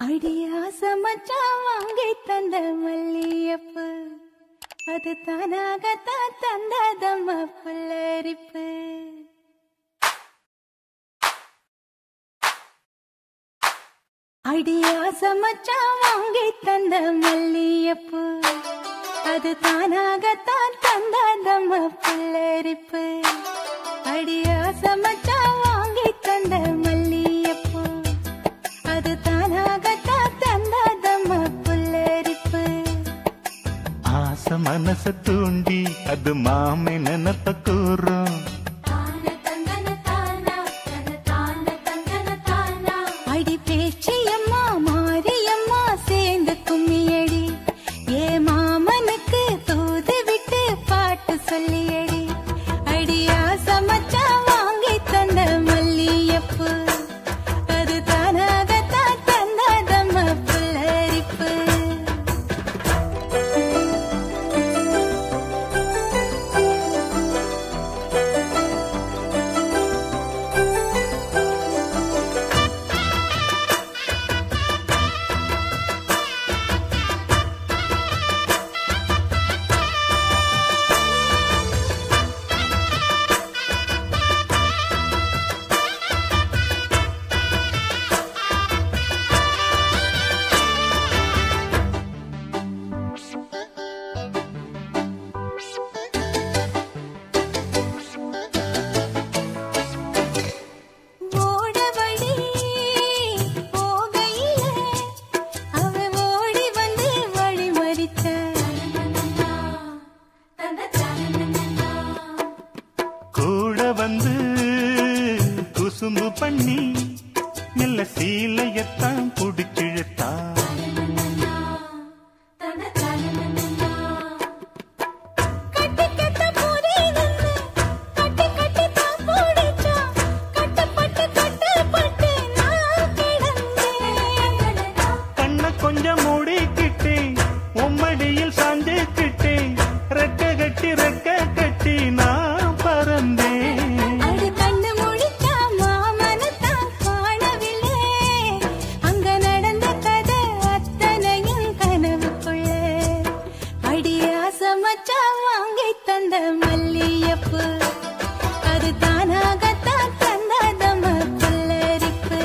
அடியா சமச்சா வாங்கி தந்த மல்லியப்பு அது தானாகத்தான் தந்ததம்மா புல்லரிப்பு அடியா சமச்சா வாங்கி தந்த மல்லியப்பு அது தானாகத்தான் தந்ததம்மா புல்லரிப்பு அடியா சமச்சா வாங்கி தந்த மல்லியப்பு அது தானாகத்தான் தந்ததம்மா புல்லரிப்பு ஆசை மனச தூண்டி அது மாமை நினப்ப கூறும் அடி பேச்சியம்மா மாரியம்மா சேர்ந்து கும்மியடி ஏ மாமனுக்கு தூது விட்டு பாட்டு சொல்லியடி அடியா சமச்சா வாங்கி தந்த மல்லியப்பு அது தானாகத்தான் தந்ததம்மா புல்லரிப்பு ஓட வழி போகையில அவ ஓடி வந்து வழி மறித்த கூட வந்து குசும்பு பண்ணி மெல்ல சீலையத்தான் புடிச்சிழுத்தா கட்டி கட்ட போரே நின்னு கட்டி கட்டி தான் போடிச்சா கட்டப்பட்டு கட்டப்பட்டு நான் கிடந்தேன் கண்ண கொஞ்சம் மூடிக்கிட்டே உம்மடியில் சாஞ்சுக்கிட்டே ரெக்க கட்டி ரெக்க கட்டி நான் பறந்தேன் அடி கண்ணு முழிச்சா மாமனத்தான் காணவில்லை அங்க நடந்த கதை அத்தனையும் கனவுக்குள்ளே அடியா சமச்சா வாங்கி தந்த மல்லியப்பு அது தானாகத்தான் தந்ததம்ம புல்லரிப்பு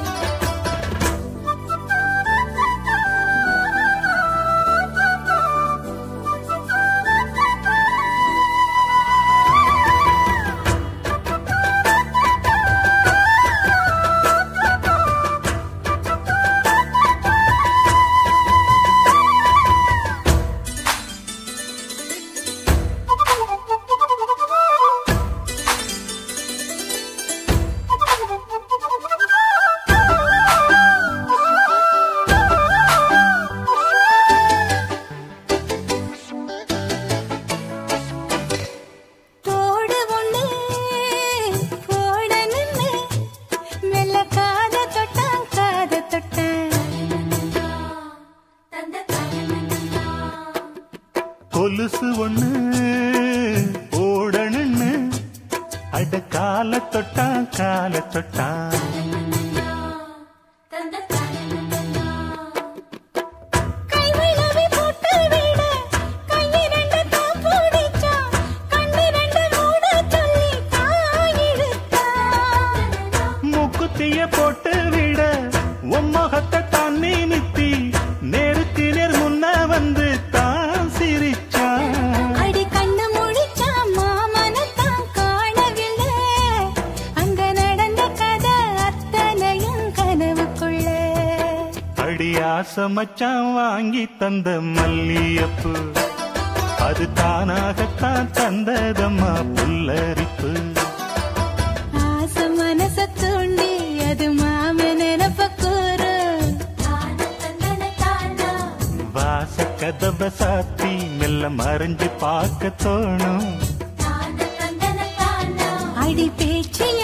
தோடு ஒண்ணு போட நின்னு மெல்ல காத தொட்டான் காத தொட்டான் கொலுசு ஒண்ணு ஓடணுன்னு அட கால தொட்டா கால தொட்டா கை விழவி போட்டு விட கையிரண்டு தான் பிடிச்சான் கண்ணு ரெண்டு மூட சொல்லி தான் இழுத்தான் மூக்குத்திய போட்டு விட உம்மகத்தை தான் நிமித்தி நேருக்கு நேர் முன்ன வந்து தான் சிரிச்சா அடி கண்ணு முழிச்சா மாமனத்தான் காணவில்லை அங்க நடந்த கதை அத்தனையும் கனவுக்குள்ளே அடி ஆசை மச்சான் வாங்கி தந்த மல்லியப்பு அது தானாகத்தான் தந்ததம்மா புல்லரிப்பு ஆசை மனச தூண்டி அது மாம நினப்ப கூறு வாச கதவ சாத்தி மெல்ல மறைஞ்சு பார்க்க தோணும் அடி பேச்சு